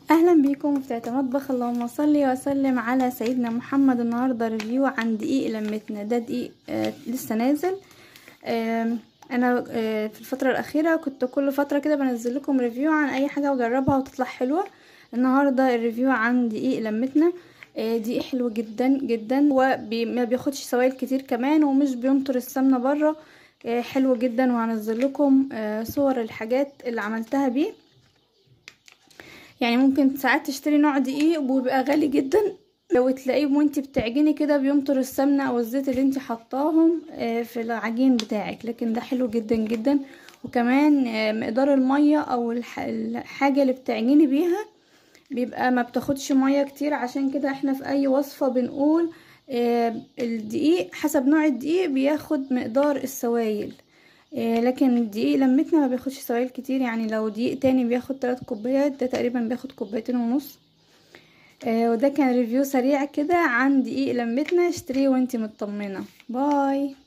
اهلا بيكم في تلاتة مطبخ اللهم صل وسلم على سيدنا محمد النهارده ريفيو عن دقيق لمتنا ده دقيق آه لسه نازل آه انا آه في الفتره الاخيره كنت كل فتره كده بنزل لكم ريفيو عن اي حاجه واجربها وتطلع حلوه النهارده الريفيو عن دقيق لمتنا آه دقيق حلو جدا جدا وما بياخدش سوائل كتير كمان ومش بينطر السمنه بره آه حلو جدا وهنزل لكم آه صور الحاجات اللي عملتها بيه يعني ممكن ساعات تشتري نوع دقيق وبيبقى غالي جدا لو تلاقيه وانتي بتعجني كده بيمطر السمنه او الزيت اللي انتي حطاهم في العجين بتاعك لكن ده حلو جدا جدا وكمان مقدار الميه او الحاجه اللي بتعجني بيها بيبقى ما بتاخدش ميه كتير عشان كده احنا في اي وصفه بنقول الدقيق حسب نوع الدقيق بياخد مقدار السوائل لكن الدقيق لمتنا ما بياخدش سوائل كتير يعني لو دقيق تاني بياخد تلات كوبايات ده تقريبا بياخد كوبايتين ونص وده كان ريفيو سريع كده عن دقيق لمتنا اشتريه وانتي مطمنه باي